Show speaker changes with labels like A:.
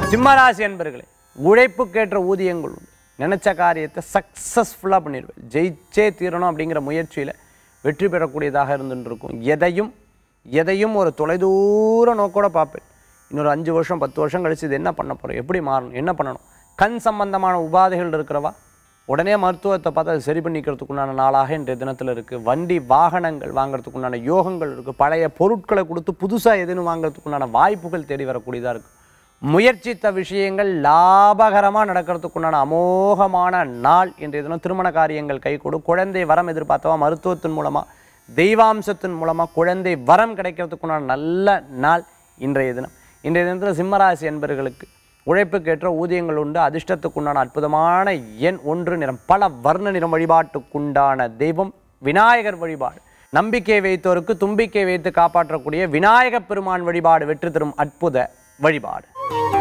A: சிம்மராசி அன்பர்களே உழைப்புக்கேற்ற ஊதியங்கள் உண்டு நினைச்ச காரியத்தை சக்ஸஸ்ஃபுல்லாக பண்ணிடுவேன் ஜெயிச்சே தீரணும் அப்படிங்கிற முயற்சியில் வெற்றி பெறக்கூடியதாக இருந்துட்டு இருக்கும் எதையும் எதையும் ஒரு தொலைதூர நோக்கோட பார்ப்பேன் இன்னொரு அஞ்சு வருஷம் பத்து வருஷம் கழிச்சு இது என்ன பண்ண போகிறோம் எப்படி மாறணும் என்ன பண்ணணும் கண் சம்பந்தமான உபாதைகள் இருக்கிறவா உடனே மருத்துவத்தை பார்த்து அதை சரி பண்ணிக்கிறதுக்குண்டான நாளாக இன்றைய தினத்தில் இருக்குது வண்டி வாகனங்கள் வாங்குறதுக்குண்டான யோகங்கள் இருக்குது பழைய பொருட்களை கொடுத்து புதுசாக எதுன்னு வாங்குறதுக்குண்டான வாய்ப்புகள் தேடி வரக்கூடியதாக இருக்குது முயற்சித்த விஷயங்கள் லாபகரமாக நடக்கிறதுக்குண்டான அமோகமான நாள் இன்றைய தினம் திருமண காரியங்கள் கைகூடு குழந்தை வரம் எதிர்பார்த்தவா மருத்துவத்தின் மூலமாக தெய்வாம்சத்தின் மூலமாக குழந்தை வரம் கிடைக்கிறதுக்குண்டான நல்ல நாள் இன்றைய தினம் இன்றைய தினத்தில் சிம்மராசி என்பர்களுக்கு உழைப்புக்கேற்ற ஊதியங்கள் உண்டு அதிர்ஷ்டத்துக்குண்டான அற்புதமான எண் ஒன்று நிறம் பல வர்ண நிறம் வழிபாட்டுக்குண்டான தெய்வம் விநாயகர் வழிபாடு நம்பிக்கை வைத்தோருக்கு தும்பிக்கை வைத்து காப்பாற்றக்கூடிய விநாயகப் பெருமான் வழிபாடு வெற்றி தரும் அற்புத வழிபாடு